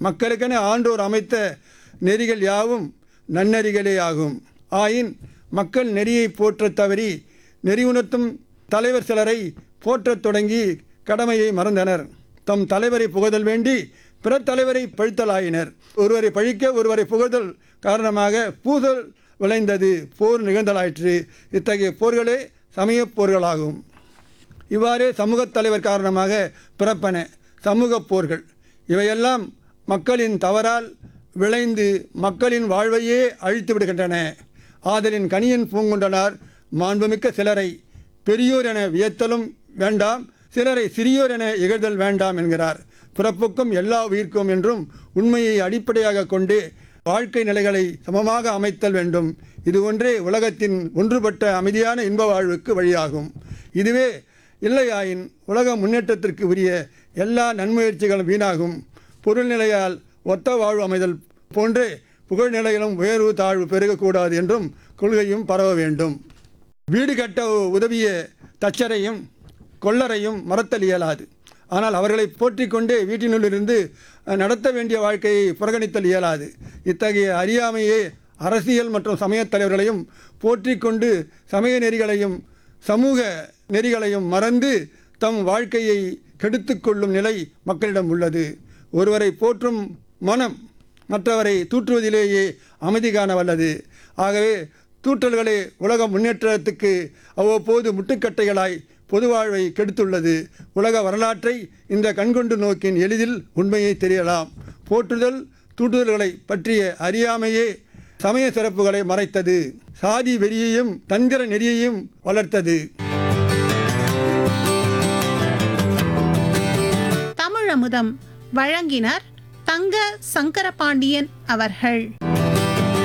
மக்களுக்கென ஆண்டோர் அமைத்த நெறிகள் யாவும் நன்னெறிகளே ஆகும் ஆயின் மக்கள் நெறியை போற்றத் தவறி நெறி உணர்த்தும் தலைவர் சிலரை போற்றத் தொடங்கி கடமையை மறந்தனர் தம் தலைவரை புகழ்தல் வேண்டி பிற தலைவரை பழித்தலாயினர் ஒருவரை பழிக்க ஒருவரை புகழ்தல் காரணமாக பூதல் விளைந்தது போர் நிகழ்ந்தலாயிற்று இத்தகைய போர்களே சமயப் போர்களாகும் இவ்வாறே சமூகத் தலைவர் காரணமாக பிறப்பன சமூகப் போர்கள் இவையெல்லாம் மக்களின் தவறால் விளைந்து மக்களின் வாழ்வையே அழித்து விடுகின்றன ஆதலின் கனியன் பூங்குண்டனார் மாண்புமிக்க சிலரை பெரியோர் என வியத்தலும் வேண்டாம் சிலரை சிறியோர் என இகழ்தல் வேண்டாம் என்கிறார் பிறப்புக்கும் எல்லா உயிர்க்கும் என்றும் உண்மையை அடிப்படையாக கொண்டு வாழ்க்கை நிலைகளை சமமாக அமைத்தல் வேண்டும் இது ஒன்றே உலகத்தின் ஒன்றுபட்ட அமைதியான இன்ப வாழ்வுக்கு வழியாகும் இதுவே இல்லையாயின் உலக முன்னேற்றத்திற்கு உரிய எல்லா நன்முயற்சிகளும் வீணாகும் பொருள்நிலையால் ஒத்த வாழ்வு அமைதல் போன்றே புகழ்நிலையிலும் உயர்வு தாழ்வு பெருகக்கூடாது என்றும் கொள்கையும் பரவ வேண்டும் வீடு கட்ட உதவிய தச்சரையும் கொள்ளரையும் மறத்தல் இயலாது ஆனால் அவர்களை போற்றிக் கொண்டே வீட்டினுள்ளிருந்து அஹ், நடத்த வேண்டிய வாழ்க்கையை புறக்கணித்தல் இயலாது இத்தகைய அறியாமையே அரசியல் மற்றும் சமயத் தலைவர்களையும் போற்றிக் கொண்டு சமய நெறிகளையும் சமூக நெறிகளையும் மறந்து தம் வாழ்க்கையை கெடுத்துக் கொள்ளும் நிலை மக்களிடம் உள்ளது ஒருவரை போற்றும் மனம் மற்றவரை தூற்றுவதிலேயே அமைதி காண வல்லது ஆகவே தூற்றல்களே உலக முன்னேற்றத்துக்கு அவ்வப்போது முட்டுக்கட்டைகளாய் பொது வாழ்வை கெடுத்துள்ளது உலக வரலாற்றை இந்த கண்கொண்டு நோக்கின் எளிதில் உண்மையை தெரியலாம் போற்றுதல் தூற்றுதல்களை பற்றிய அறியாமையே சமய சிறப்புகளை மறைத்தது சாதி வெறியையும் தந்திர நெறியையும் வளர்த்தது தமிழமுதம் வழங்கினர் தங்க சங்கரபாண்டியன் அவர்கள்